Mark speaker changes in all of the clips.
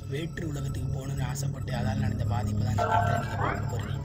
Speaker 1: வேற்று உலகத்துக்கு போகணும்னு ஆசைப்பட்டு அதால் நடந்த பாதிப்பு தான் இந்த படத்தில் நீங்கள் பார்க்க போகிறீங்க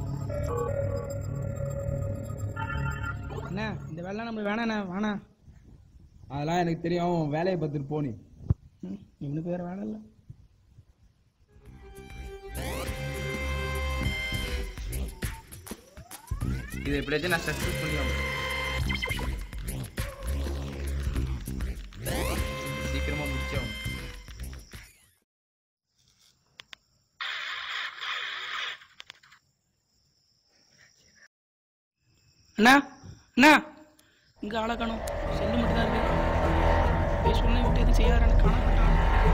Speaker 2: அண்ணா இந்த வேலை நம்ம வேணாண்ணா வேணாம்
Speaker 3: அதெல்லாம் எனக்கு தெரியும் வேலையை பார்த்துட்டு போனி
Speaker 2: ம், இவனுக்கு வேறு வேலை இல்லை
Speaker 3: இது எப்படியாச்சும் நான் சக்ஸஸ் பண்ணி ஆகணும். சீக்கிரமா முடிச்சோம்
Speaker 2: அண்ணா அண்ணா இங்கே ஆளை காணும் செல்லு மட்டும் தான் இருக்கு போய் சொன்ன விட்டு எதுவும் செய்யாத எனக்கு காணப்பட்டான்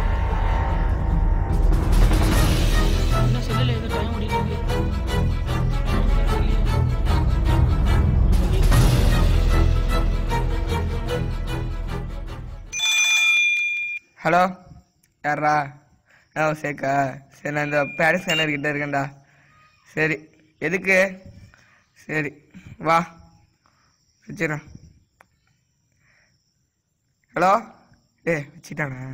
Speaker 2: இன்னும் செல்லில் எதுவும் டைம் ஓடிட்டு இருக்கு
Speaker 4: ஹலோ யாரா ஆ சேக்கா சரி நான் இந்த பேட் ஸ்கேனர் கிட்ட இருக்கேன்டா சரி எதுக்கு சரி வா வச்சிடறேன் ஹலோ ஏ வச்சிட்டானே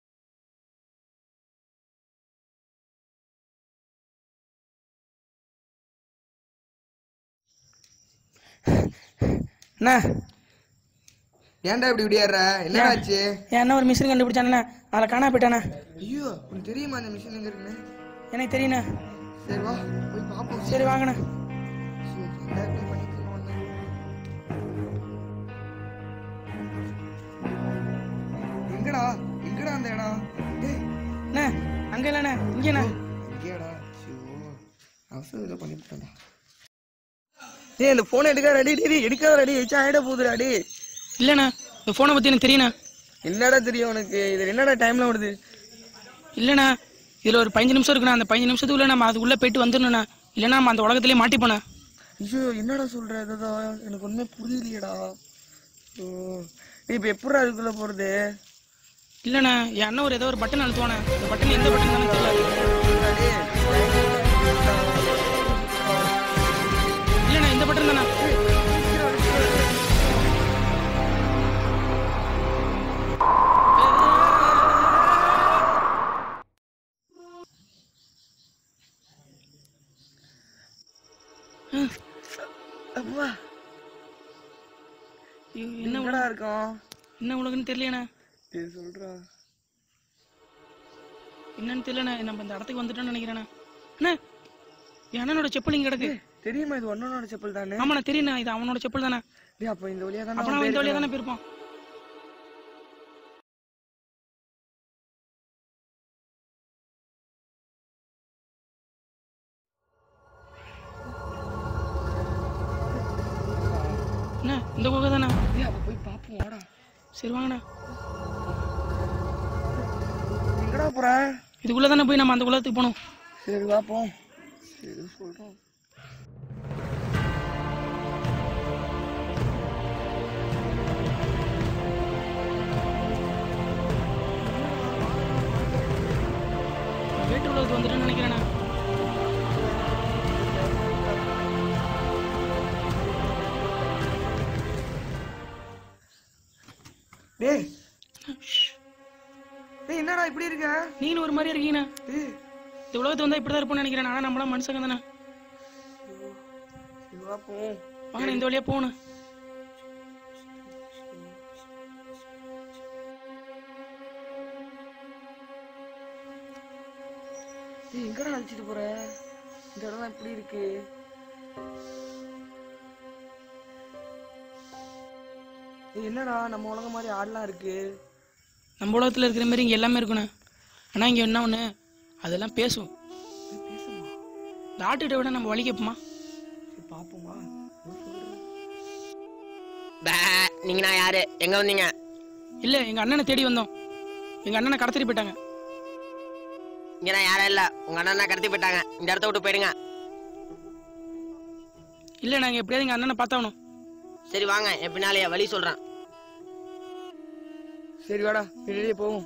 Speaker 2: அண்ணா
Speaker 4: ஏன்டா இப்படி விடியாடுற என்ன ஆச்சு
Speaker 2: என் அண்ணன் ஒரு மிஷின் கண்டுபிடிச்சானே அதில் காணா போயிட்டானே
Speaker 4: ஐயோ உனக்கு தெரியுமா அந்த மிஷின் எங்க இருக்குன்னு
Speaker 2: எனக்கு தெரியுண்ணே
Speaker 4: சரி வா போய் பார்ப்போம்
Speaker 2: சரி வாங்கண்ணே
Speaker 4: சரி, என்ன இப்படி பண்ணிட்டு இருக்க உன்னை? எங்கடா எங்கடா அந்த இடம் டேய்
Speaker 2: அண்ணே அங்கே இல்லைண்ணே இங்கேண்ணே
Speaker 4: எங்கேயாடா ஐயோ அவசரம் இதில் பண்ணிவிட்டேன்டா டேய் இந்த ஃபோனை எடுக்காத ரெடி டேய் எடுக்காத ரெடி வச்சு ஆகிட போகுதுடா டேய்
Speaker 2: இல்லைண்ணே இந்த ஃபோனை பற்றி எனக்கு தெரியுண்ணே
Speaker 4: என்னடா தெரியும் உனக்கு இது என்னடா டைம்ல வருது
Speaker 2: இல்லைண்ணா இதில் ஒரு பதினஞ்சு நிமிஷம் இருக்குண்ணா அந்த பதினஞ்சு நிமிஷத்துக்குள்ள நம்ம அதுக்குள்ளே போயிட்டு வந்துடணுண்ணா இல்லைன்னா நம்ம அந்த உலகத்திலே மாட்டிப்போண்ணே
Speaker 4: ஐயோ என்னடா சொல்ற இதுதான் எனக்கு ஒண்ணுமே புரியலையேடா ஓ நீ இப்போ எப்படா அதுக்குள்ள போறது
Speaker 2: இல்லைண்ணா என் அண்ணன் ஒரு ஏதோ ஒரு பட்டன் அழுத்துவானே அந்த பட்டன் எந்த பட்டன் தானே தெரியல
Speaker 4: டேய்,
Speaker 2: இல்லைண்ணா இந்த பட்டன் தானே
Speaker 4: அப்பா
Speaker 2: ஐயோ, என்ன
Speaker 4: என்னடா இருக்கும்
Speaker 2: என்ன உலகன்னு தெரியலண்ணா
Speaker 4: டேய் சொல்றா
Speaker 2: என்னன்னு தெரியலண்ணா நம்ம இந்த இடத்துக்கு வந்துட்டோம்னு நினைக்கிறேண்ணா அண்ணா என் அண்ணனோட செப்பல் இங்கே கிடக்கு
Speaker 4: தெரியுமா இது ஒன்னோட செப்பல் தானே
Speaker 2: ஆமாண்ணா தெரியுண்ணா இது அவனோட செப்பல் தானே
Speaker 4: டேய் அப்போ இந்த வழியா தானே
Speaker 2: அப்போ அவன் இந்த வழியாக தானே போயிருப்பான் அண்ணா இந்த குகை தானே
Speaker 4: டேய் அப்போ போய் பாப்போம் வாடா
Speaker 2: சரி வாங்கண்ணா
Speaker 4: எங்கடா போற
Speaker 2: இதுக்குள்ளே தானே போய் நம்ம அந்த உலகத்துக்கு போகணும்
Speaker 4: சரி பாப்போம் சரி சொல்றோம்
Speaker 2: வேட்டு உலகத்துக்கு வந்துட்டேன்னு நினைக்கிறேண்ணா
Speaker 4: டேய் டேய் என்னடா இப்படி இருக்க
Speaker 2: நீங்களும் ஒரு மாதிரியா இருக்கீங்கண்ணா
Speaker 4: டேய்
Speaker 2: இந்த உலகத்தை வந்தால் இப்படி தான் இருப்போம்னு நினைக்கிறேன் ஆனால் நம்மளாம் மனுஷங்க தானே
Speaker 4: சரி பாப்போம்
Speaker 2: வாங்கண்ணா இந்த வழியாக போகணும்
Speaker 4: டேய் எங்கடா அழைச்சிட்டு போற இந்த இடம் இப்படி இருக்கு டேய் என்னடா நம்ம உலகம் மாதிரி ஆடலாம் இருக்கு
Speaker 2: நம்ம உலகத்தில் இருக்கிற மாதிரி இங்கே எல்லாமே இருக்கணும் ஆனால் இங்கே என்ன ஒன்று அதெல்லாம் பேசும் இந்த ஆட்டுகிட்ட விட நம்ம வழி கேட்போமா
Speaker 4: சரி பாப்போமா
Speaker 5: பே நீங்க நான் யாரு எங்க வந்தீங்க
Speaker 2: இல்லை எங்கள் அண்ணனை தேடி வந்தோம் எங்கள் அண்ணனை கடத்திட்டு போயிட்டாங்க
Speaker 5: இங்க நான் யாரும் இல்ல உங்க அண்ணன் கடத்தி போயிட்டாங்க இந்த இடத்த விட்டு போயிடுங்க
Speaker 2: இல்லை நாங்கள் எப்படியாவது எங்கள் அண்ணனை பார்த்தாகணும்
Speaker 5: சரி வாங்க என் பின்னாலேயே வழி சொல்றேன்
Speaker 4: சரி வாடா வெளியே போவோம்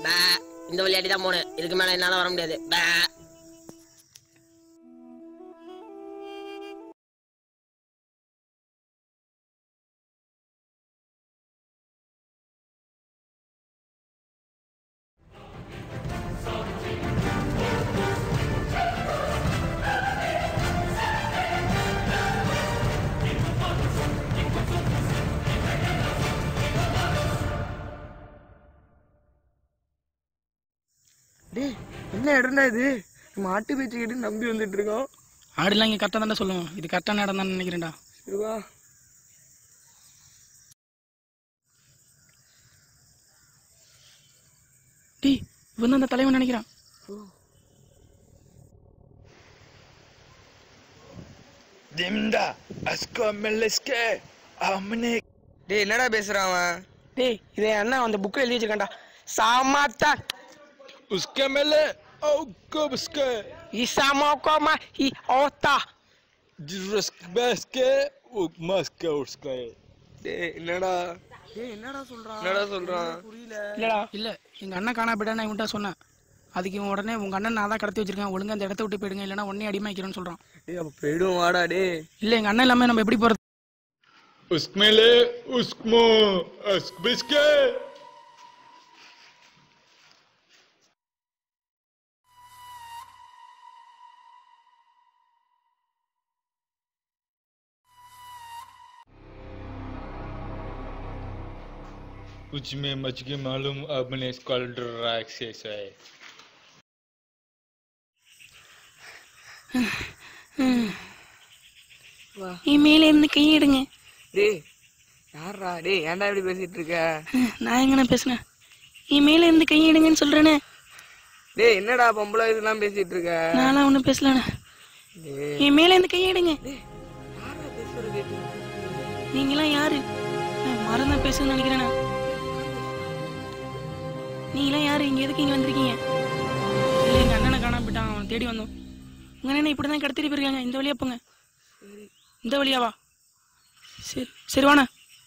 Speaker 5: பே இந்த விளையாட்டி தான் போனேன் இதுக்கு மேல என்னால வர முடியாது பே
Speaker 4: டேய் என்ன இடம்டா இது நம்ம ஆட்டு பேச்சு கேட்டு நம்பி வந்துட்டு இருக்கோம்
Speaker 2: ஆடுலாம் இங்கே கரெக்டாக தானே சொல்லுவோம் இது கரெக்டான இடம் தான் நினைக்கிறேன்டா
Speaker 4: சரி வா
Speaker 2: டேய் இவன் தான் அந்த தலைவன் நினைக்கிறான்
Speaker 6: Dimda, asko meleske, amne
Speaker 4: டேய் என்னடா பேசுறான் அவன்
Speaker 2: டேய் இதை என் அண்ணன் அந்த புக்கில் எழுதி வச்சிருக்கான்டா சாமாத்தா
Speaker 6: uske mele, auko buske,
Speaker 2: இசாமோக்கோமா இ ஓத்தா
Speaker 6: jirusk beske, uk maske uske.
Speaker 4: டேய் என்னடா டேய் என்னடா சொல்றான் என்னடா சொல்றான் புரியல
Speaker 2: இல்லடா இல்லை எங்கள் அண்ணன் காணா போயிட்டான்னு இவன்ட்ட சொன்னேன் அதுக்கு இவன் உடனே உங்கள் அண்ணன் நான் தான் கடத்தி வச்சிருக்கேன் ஒழுங்கா அந்த இடத்த விட்டு போயிடுங்க இல்லைன்னா உடனே அடிமைக்கிறேன்னு சொல்கிறான்
Speaker 4: டேய் அப்ப போயிடுவோம் வாடா டேய்
Speaker 2: இல்லை எங்கள் அண்ணன் இல்லாமல் நம்ம எப்படி போகிறது
Speaker 6: Usk mele, uskmo, ask beske. कुछ में मच के मालूम अपने स्कॉलर एक्सेस है
Speaker 2: என் மேலே இருந்து கையிடுங்க
Speaker 4: டேய் யாரா டேய் ஏன்டா இப்படி பேசிட்டு இருக்க
Speaker 2: நான் எங்கண்ணா பேசுனேன் என் மேலே இருந்து கையிடுங்கன்னு சொல்கிறேனே
Speaker 4: டேய் என்னடா பொம்பளை இதெல்லாம் பேசிட்டு இருக்க
Speaker 2: நான்லாம் ஒன்றும் பேசலண்ணே
Speaker 4: டேய்
Speaker 2: என் மேலே இருந்து கையிடுங்க
Speaker 4: யாரா பேசுறது
Speaker 2: நீங்களாம் யாரு நான் மறந்தா பேசுன்னு நினைக்கிறேண்ணா நீங்களாம் யாரு இங்கே எதுக்கு இங்கே வந்திருக்கீங்க இல்லை எங்கள் அண்ணனை காணாம போயிட்டான் அவன் தேடி வந்தோம் உங்கள் அண்ணனை இப்படி தான் கடத்திட்டு போயிருக்காங்க இந்த வழியா போங்க இந்த வழியாவா சரி சரி வாண்ணா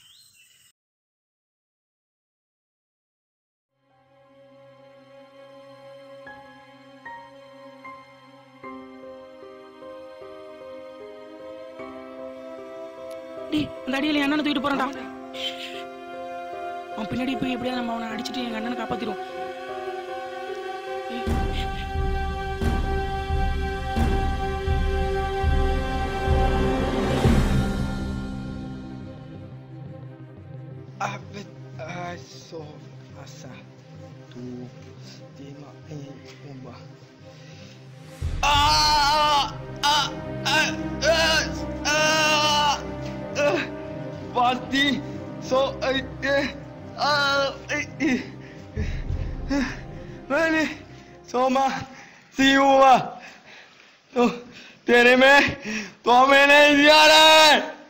Speaker 2: டேய் அந்த அடியில் என் அண்ணனை தூக்கிட்டு போறான்டா அவன் பின்னாடி போய் எப்படியாவது நம்ம அவனை அடிச்சுட்டு எங்க அண்ணனை காப்பாத்திடுவோம் ஏய்,
Speaker 3: Abet aso asa tu lima eh umba. Pasti so eh ah eh मैंने सोमा सी हुआ तो तेरे में तो मैंने दिया है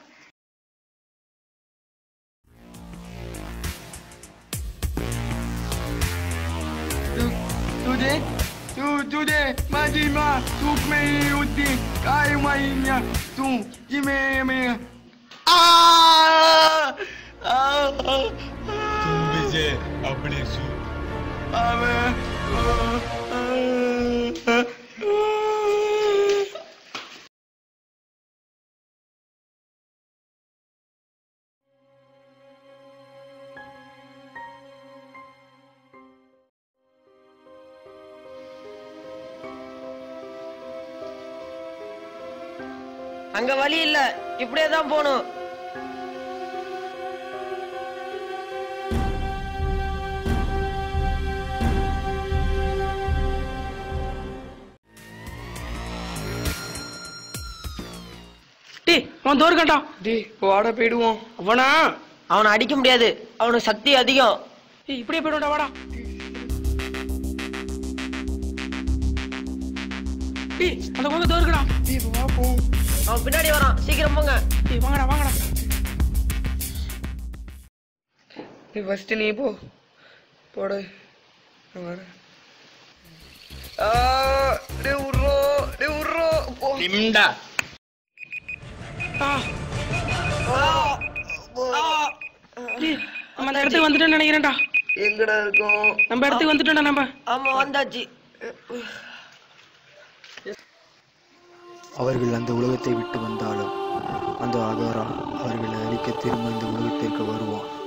Speaker 3: तुझे तू तुझे माझी माँ सुख में ही होती काय महिन्या तू जिमे में आ
Speaker 6: तुम मुझे अपने सु
Speaker 5: அங்க வழி இல்ல இப்படியே தான் போகணும்
Speaker 2: டேய் அவன் தோற்கட்டா
Speaker 4: டேய் வாடா போயிடுவோம்
Speaker 2: அவனா
Speaker 5: அவனை அடிக்க முடியாது அவனுக்கு சக்தி அதிகம்
Speaker 2: ஏய் இப்படியே போயிடும்டா வாடா டேய் அந்த குழந்தை தோற்கடா
Speaker 4: டேய் வா போ
Speaker 5: அவன் பின்னாடி வரான் சீக்கிரம் போங்க
Speaker 2: டேய் வாங்கடா வாங்கடா
Speaker 4: டேய் ஃபர்ஸ்ட் நீ போ போடு நான் வரேன் ஆ டேய் உர்ரோ டேய் உர்ரோ போ
Speaker 6: Dimda.
Speaker 2: ஆ டேய் நம்ம அந்த இடத்துக்கு வந்துட்டோம்னு நினைக்கிறேன்டா
Speaker 4: எங்கடா இருக்கோம்
Speaker 2: நம்ம இடத்துக்கு வந்துட்டோம்டா நம்ம
Speaker 4: ஆமா வந்தாச்சு
Speaker 7: அவர்கள் அந்த உலகத்தை விட்டு வந்தாலும் அந்த ஆகாரா அவர்களை அழிக்க திரும்ப இந்த உலகத்திற்கு வருவான்